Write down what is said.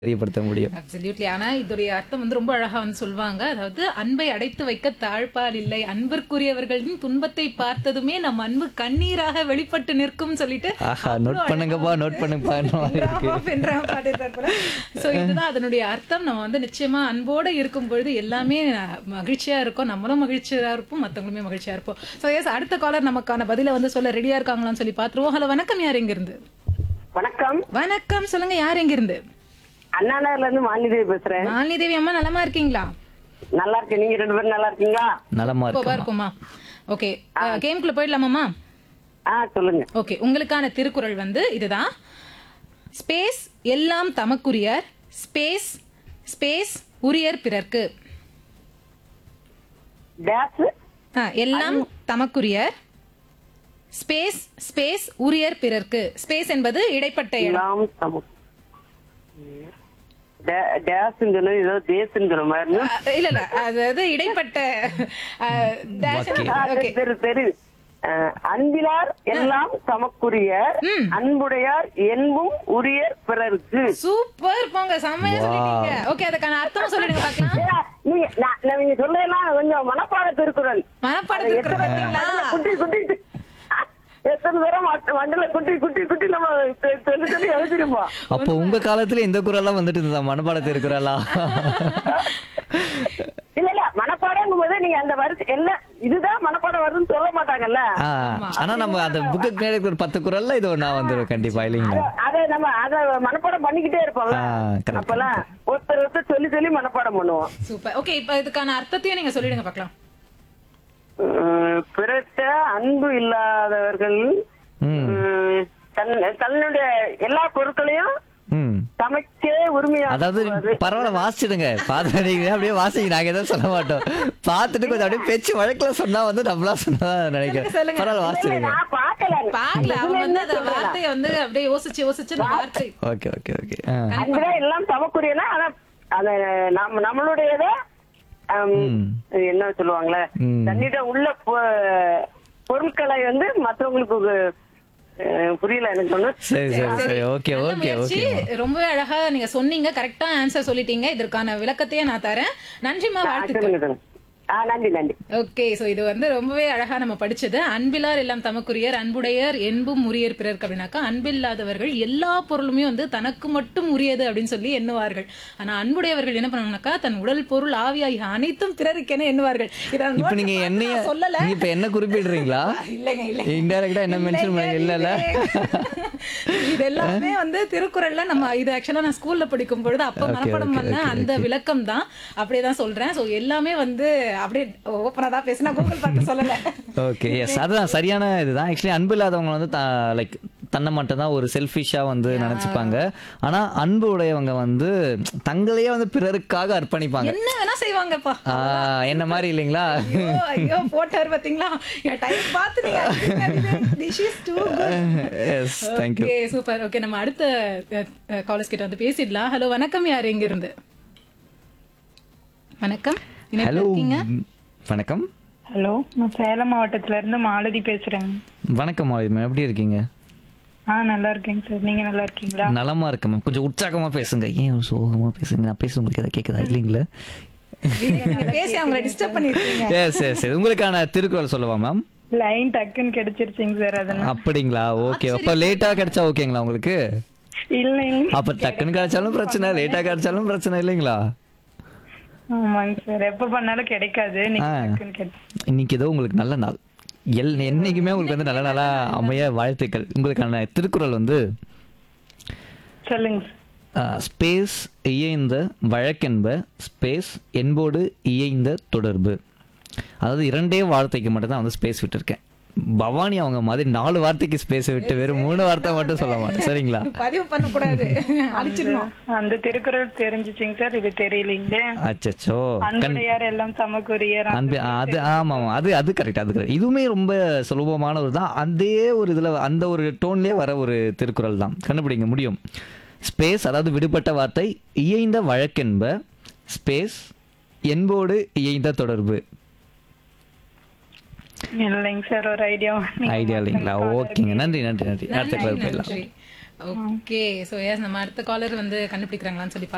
தெரியப்படுத்த முடியும் அப்சல்யூட்லி ஆனா இதோடைய அர்த்தம் வந்து ரொம்ப அழகா வந்து சொல்லுவாங்க அதாவது அன்பை அடைத்து வைக்க தாழ்பால் இல்லை அன்பிற்குரியவர்களின் துன்பத்தை பார்த்ததுமே நம் அன்பு கண்ணீராக வெளிப்பட்டு நிற்கும் சொல்லிட்டு ஆஹா நோட் பண்ணுங்கப்பா நோட் பண்ணுங்கப்பா சோ இதுதான் அதனுடைய அர்த்தம் நம்ம வந்து நிச்சயமா அன்போட இருக்கும் பொழுது எல்லாமே மகிழ்ச்சியா இருக்கும் நம்மளும் மகிழ்ச்சியா இருப்போம் மத்தவங்களுமே மகிழ்ச்சியா இருப்போம் சோ எஸ் அடுத்த காலர் நமக்கான பதில வந்து சொல்ல ரெடியா இருக்காங்களான்னு சொல்லி பாத்துருவோம் ஹலோ வணக்கம் யார் எங்க இருந்து வணக்கம் வணக்கம் சொல்லுங்க யார் எங்க இருந்து அண்ணா நகர்ல இருந்து மாலிதேவி பேசுறேன் மாலினி தேவி அம்மா நலமா இருக்கீங்களா நல்லா இருக்கேன் நீங்க ரெண்டு பேரும் நல்லா இருக்கீங்களா நலமா சூப்பரா இருக்கு இருக்குமா ஓகே கேம்குள்ள போயிடலாமாமா ஆ சொல்லுங்க ஓகே உங்களுக்கான திருக்குறள் வந்து இதுதான் ஸ்பேஸ் எல்லாம் தமக்குரியர் ஸ்பேஸ் ஸ்பேஸ் உரியர் பிறர்க்கு டேஸ் ஆ, எல்லாம் தமக்குரியர் ஸ்பேஸ் ஸ்பேஸ் உரியர் பிறர்க்கு ஸ்பேஸ் என்பது இடைப்பட்ட இடம் எல்லாம் சமம் டேஸ்ங்கிற ஏதோ தேசுங்கிற மாதிரி ஆ, இல்ல இல்ல அதாவது இடைப்பட்ட ஆ, dash- ஆ, ஓகே சரி சரி ஆ, அன்பிலார் எல்லாம் சமக்குரிய அன்புடையார் என்பும் உரியர் பிறருக்கு சூப்பர் போங்க செம்மையா சொல்லிட்டீங்க ஓகே அதுக்கான அர்த்தம் சொல்லிடுங்க பார்க்கலாம் ஏ, நீங்க நான் நான் நீங்க சொல்லலாம் கொஞ்சம் மனப்பாட திருக்குறள் மனப்பாடத்துக்கு எத்தனை பாத்தீங்களா குட்டி குட்டி எத்தனை தூரம் வண்டில குட்டி குட்டி குட்டி நம்ம தெ- சொல்லி சொல்லி எழுதிருப்போம் அப்போ உங்க காலத்துல இந்த குரல்லாம் வந்துட்டு இருந்ததா மனப்பாடத்து இருக்கிறாளா இல்ல இல்ல மனப்பாடம் போது நீங்க அந்த வரிசை எல்லாம் இதுதான் மனப்பாடம் வருதுன்னு சொல்ல மாட்டாங்கல்ல ஆனா நம்ம அந்த புக்கு மேல இருக்கிற பத்து குரல்ல இது ஒண்ணா வந்துடும் கண்டிப்பா இல்லைங்களா அத- அத நம்ம அத மனப்பாடம் பண்ணிக்கிட்டே இருப்போம்ல ஆ, correct, அப்பெல்லாம் ஒருத்தர் ஒருத்தர் சொல்லி சொல்லி மனப்பாடம் பண்ணுவோம் சூப்பர் ஓகே இப்போ இதுக்கான அர்த்தத்தையும் நீங்க சொல்லிடுங்க பார்க்கலாம் உம், பிறர்ட்ட அன்பு இல்லாதவர்கள் ம். உம், தன் தன்னுடைய எல்லா பொருட்களையும் ம் சமைக்க உரிமையா அதாவது பரவாயில்ல வாசிச்சிடுங்க பார்த்து நீங்க அப்படியே வாசிங்க நாங்க எதுவும் சொல்ல மாட்டோம் பார்த்துட்டு கொஞ்சம் அப்படியே பேச்சு வழக்குல சொன்னா வந்து நம்மளா சொன்னா நினைக்கிறேன் சொல்லுங்க. பரவாயில்ல வாசிச்சிடுங்க நான் பாக்கல பாக்கல அவங்க வந்து அந்த வார்த்தையை வந்து அப்படியே யோசிச்சு யோசிச்சு அந்த வார்த்தை ஓகே ஓகே ஓகே அன்புதான் எல்லாம் சமக்குரியனா ஆனா அத நம்ம நம்மளுடையத ஆம், ம். என்ன சொல்லுவாங்களே ம். தன்னிடம் உள்ள பொ- பொருட்களை வந்து மற்றவங்களுக்கு அஹ், புரியல எனக்கு ஒண்ணு சரி சரி சரி ஓகே நல்ல ஓகே முயற்சி. ஓகே ரொம்பவே அழகா நீங்க சொன்னீங்க கரெக்டா ஆன்சர் சொல்லிட்டீங்க இதற்கான விளக்கத்தையே நான் தரேன் நன்றிமா வாழ்த்துக்கள் சொல்லுங்க சொல்லுங்க ஆ நன்றி நன்றி ஓகே சோ இது வந்து ரொம்பவே அழகா நம்ம படிச்சது அன்பிலார் எல்லாம் தமக்குரியர் அன்புடையர் என்பும் உரியர் பிறர்க்கு அப்படின்னாக்கா அன்பில்லாதவர்கள் எல்லா பொருளுமே வந்து தனக்கு மட்டும் உரியது அப்படின்னு சொல்லி எண்ணுவார்கள் ஆனா அன்புடையவர்கள் என்ன பண்ணுவாங்கனாக்கா தன் உடல் பொருள் ஆவி ஆகிய அனைத்தும் பிறருக்கென எண்ணுவார்கள் இதை நான் இப்ப note நீங்க பார்த்து என்னைய நான் சொல்லல நீங்க இப்ப என்ன குறிப்பிடுறீங்களா இல்லைங்க இல்ல இன்டைரக்டா என்ன மென்ஷன் பண்ணி இல்ல இல்ல இது எல்லாமே வந்து திருக்குறள்ல நம்ம இது ஆக்சுவலா நான் ஸ்கூல்ல படிக்கும் பொழுது அப்ப Okay, மனப்பாடம் okay, பண்ண okay, அந்த விளக்கம் தான் அப்படியே தான் சொல்றேன் சோ எல்லாமே வந்து அப்படியே ஓப்பனா தான் பேசினா கூகுள் பார்த்து சொல்லல ஓகே எஸ் அதுதான் சரியான இதுதான் ஆக்சுவலி அன்பு இல்லாதவங்க வந்து லைக் தன்னை மட்டும் தான் ஒரு செல்ஃபிஷா வந்து நினைச்சுப்பாங்க ஆனா அன்பு உடையவங்க வந்து தங்களையே வந்து பிறருக்காக அர்ப்பணிப்பாங்க என்ன வேணா செய்வாங்கப்பா ஆ, என்ன மாதிரி இல்லைங்களா ஐயோ ஐயோ போட்டார் பாத்தீங்களா என் டைம் பார்த்து நீங்க this is too yes thank you okay super okay நம்ம அடுத்த காலேஜ் கிட்ட வந்து பேசிடலாம் ஹலோ வணக்கம் யார் எங்க இருந்து வணக்கம் இணைப்புல ஹலோ இருக்கீங்க வணக்கம் ஹலோ நான் சேலம் மாவட்டத்துல இருந்து மாலதி பேசுறேன் வணக்கம் மாலித் மேம் எப்படி இருக்கீங்க ஆ நல்லா இருக்கேங்க சார் நீங்க நல்லா இருக்கீங்களா நலமா இருக்கு மேம் கொஞ்சம் உற்சாகமா பேசுங்க ஏன் ஒரு சோகமா பேசுங்க நான் பேச உங்களுக்கு எதாவது கேட்குதா இல்லைங்களா நீங்க பேசி அவங்கள டிஸ்டர்ப் பண்ணிருக்கீங்க எஸ் எஸ் உங்களுக்கான திருக்குறள் சொல்லவா மேம் லைன் டக்குன்னு கிடைச்சிருச்சுங்க சார் அதனால அப்படிங்களா ஓகே அப்ப லேட்டா கிடைச்சா ஓகேங்களா உங்களுக்கு இல்லைங்க அப்ப டக்குன்னு கிடைச்சாலும் பிரச்சனை லேட்டா கிடைச்சாலும் பிரச்சனை இல்லைங்களா ஆமாங்க சார் எப்ப பண்ணாலும் கிடைக்காது நீங்க ஆ. டக்குன்னு கிடைச்சு இன்னைக்கு ஏதோ உங்களுக்கு நல்ல நாள் எல் என்னைக்குமே உங்களுக்கு வந்து நல்ல நாளா அமைய வாழ்த்துக்கள் உங்களுக்கான திருக்குறள் வந்து சொல்லுங்க சார் ஸ்பேஸ் இயைந்த வழக்கென்ப ஸ்பேஸ் என்போடு இயைந்த தொடர்பு அதாவது இரண்டே வார்த்தைக்கு மட்டும் தான் வந்து ஸ்பேஸ் விட்டுருக்கேன் பவானி அவங்க மாதிரி நாலு வார்த்தைக்கு ஸ்பேஸ் விட்டு வெறும் மூணு வார்த்தை மட்டும் சொல்ல மாட்டேன் சரிங்களா பதிவு பண்ண கூடாது அழிச்சிடணும் அந்த திருக்குறள் தெரிஞ்சுச்சுங்க சார் இது தெரியலீங்களே அச்சச்சோ கண் அன்புடையார் எல்லாம் சமக்குரியர் அன்பு அது ஆமா ஆமா அது அது கரெக்ட் அது கரெக்ட் இதுவுமே ரொம்ப சுலபமான ஒரு தான் அதே ஒரு இதுல அந்த ஒரு டோன்லயே வர ஒரு திருக்குறள் தான் கண்டுபிடிக்க முடியும் ஸ்பேஸ் அதாவது விடுபட்ட வார்த்தை இயைந்த வழக்கென்ப ஸ்பேஸ் என்போடு இயைந்த தொடர்பு இல்லைங்க சார் ஒரு ஐடியா ஐடியா இல்லைங்களா ஓகேங்க நன்றி நன்றி நன்றி அடுத்த கலர் போயிடலாம் ஓகே சோ எஸ் நம்ம அடுத்த காலர் வந்து கண்டுபிடிக்கிறாங்களான்னு சொல்லி